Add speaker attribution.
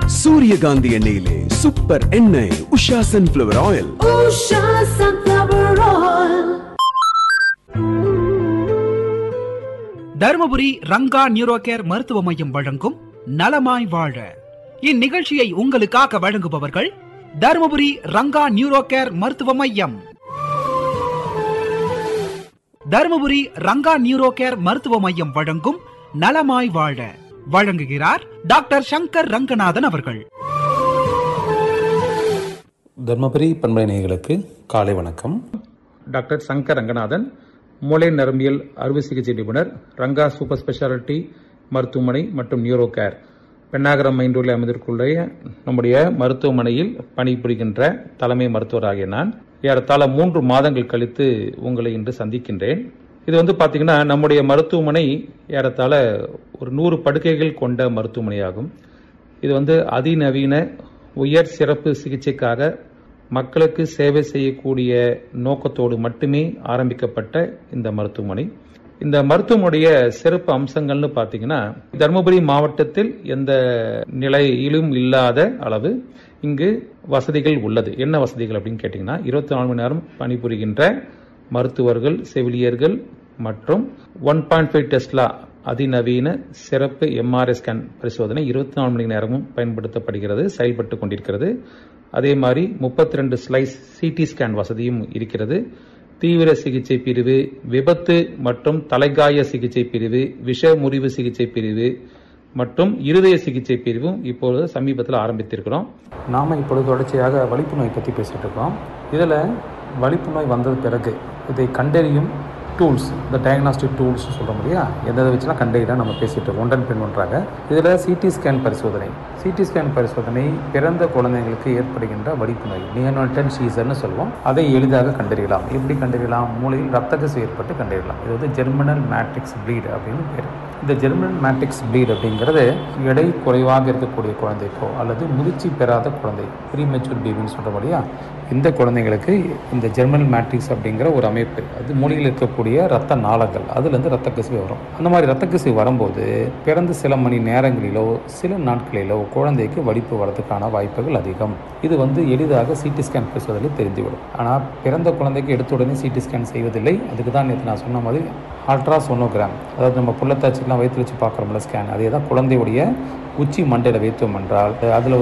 Speaker 1: சூரியகாந்தி எண்ணெயிலே சூப்பர் எண்ணெய் Usha sunflower oil
Speaker 2: Usha Sunflower Oil.
Speaker 3: Dharmapuri Ranga neuro care மருத்துவ மையம் வழங்கும் நலமாய் வாழ இந்நிகழ்ச்சியை உங்களுக்காக வழங்குபவர்கள் தருமபுரி ரங்கா நியூரோ கேர் மருத்துவ மையம் தருமபுரி ரங்கா நியூரோ கேர் மருத்துவ மையம் வழங்கும் நலமாய் வாழ வழங்குகிறார் டாக்டர் சங்கர் ரங்கநாதன் அவர்கள்
Speaker 4: தர்மபுரி பண்பலை நேயர்களுக்கு காலை வணக்கம்
Speaker 5: டாக்டர் சங்கர் ரங்கநாதன் மூளை நரம்பியல் அறுவை சிகிச்சை நிபுணர் ரங்கா சூப்பர் ஸ்பெஷாலிட்டி மருத்துவமனை மற்றும் நியூரோ கேர் பெண்ணாகரம் மைண்டூரில் அமைந்திருக்குள்ள நம்முடைய மருத்துவமனையில் பணிபுரிகின்ற தலைமை மருத்துவராகிய நான் ஏறத்தாழ மூன்று மாதங்கள் கழித்து உங்களை இன்று சந்திக்கின்றேன் இது வந்து பார்த்தீங்கன்னா நம்முடைய மருத்துவமனை ஏறத்தாழ ஒரு நூறு படுக்கைகள் கொண்ட மருத்துவமனையாகும் இது வந்து அதிநவீன உயர் சிறப்பு சிகிச்சைக்காக மக்களுக்கு சேவை செய்யக்கூடிய நோக்கத்தோடு மட்டுமே ஆரம்பிக்கப்பட்ட இந்த மருத்துவமனை இந்த மருத்துவமனைய சிறப்பு அம்சங்கள்னு பார்த்தீங்கன்னா தருமபுரி மாவட்டத்தில் எந்த நிலையிலும் இல்லாத அளவு இங்கு வசதிகள் உள்ளது என்ன வசதிகள் அப்படின்னு கேட்டிங்கன்னா இருபத்தி நாலு மணி நேரம் பணிபுரிகின்ற மருத்துவர்கள் செவிலியர்கள் மற்றும் ஒன் பாயிண்ட் ஃபைவ் டெஸ்லா அதிநவீன சிறப்பு எம்ஆர்ஐ ஸ்கேன் பரிசோதனை இருபத்தி நாலு மணி நேரமும் பயன்படுத்தப்படுகிறது செயல்பட்டு கொண்டிருக்கிறது அதே மாதிரி முப்பத்தி ரெண்டு ஸ்லைஸ் சிடி ஸ்கேன் வசதியும் இருக்கிறது தீவிர சிகிச்சை பிரிவு விபத்து மற்றும் தலைகாய சிகிச்சை பிரிவு விஷ முறிவு சிகிச்சை பிரிவு மற்றும் இருதய சிகிச்சை பிரிவும் இப்பொழுது சமீபத்தில் ஆரம்பித்திருக்கிறோம்
Speaker 4: நாம் இப்பொழுது தொடர்ச்சியாக வலிப்பு நோய் பற்றி பேசிகிட்டு இருக்கோம் இதில் வலிப்பு நோய் வந்தது பிறகு இதை கண்டறியும் டூல்ஸ் இந்த டயக்னாஸ்டிக் டூல்ஸ் சொல்கிறோம் இல்லையா எதை எதை வச்சுலாம் கண்டறியலாம் நம்ம பேசிகிட்டு இருக்கோம் ஒன்றன் பின் ஒன்றாக இதில் சிடி ஸ்கேன் பரிசோதனை சிடி ஸ்கேன் பரிசோதனை பிறந்த குழந்தைங்களுக்கு ஏற்படுகின்ற வலிப்பு நோய் நியோனோட்டன் சீசர்னு சொல்லுவோம் அதை எளிதாக கண்டறியலாம் எப்படி கண்டறியலாம் மூளையில் ரத்த கசிவு ஏற்பட்டு கண்டறியலாம் இது வந்து ஜெர்மினல் மேட்ரிக்ஸ் ப்ளீட் அப்படின்னு பேர் இந்த ஜெர்மினல் மேட்ரிக்ஸ் ப்ளீட் அப்படிங்கிறது எடை குறைவாக இருக்கக்கூடிய குழந்தைக்கோ அல்லது முதிர்ச்சி பெறாத குழந்தை ப்ரீமெச்சூர் பேபின்னு சொல்கிறோம் இல்லையா இந்த குழந்தைங்களுக்கு இந்த ஜெர்மினல் மேட்ரிக்ஸ் அப்படிங்கிற ஒரு அமைப்பு அது மூளையில் இருக்கக்கூடிய ரத்த நாளங்கள் அதுலேருந்து ரத்த கசிவு வரும் அந்த மாதிரி ரத்த கசிவு வரும்போது பிறந்த சில மணி நேரங்களிலோ சில நாட்களிலோ குழந்தைக்கு வலிப்பு வரதுக்கான வாய்ப்புகள் அதிகம் இது வந்து எளிதாக சிடி ஸ்கேன் பரிசோதனை தெரிந்துவிடும் ஆனால் பிறந்த குழந்தைக்கு எடுத்த உடனே சிடி ஸ்கேன் செய்வதில்லை அதுக்கு தான் நேற்று நான் சொன்ன மாதிரி அல்ட்ரா சோனோகிராம் அதாவது நம்ம புள்ளத்தாச்சிக்கெலாம் வயிற்று வச்சு பார்க்குறோம்ல ஸ்கேன் அதே தான் குழந்தையுடைய உச்சி மண்டையில் வைத்தோம் என்றால் அதில்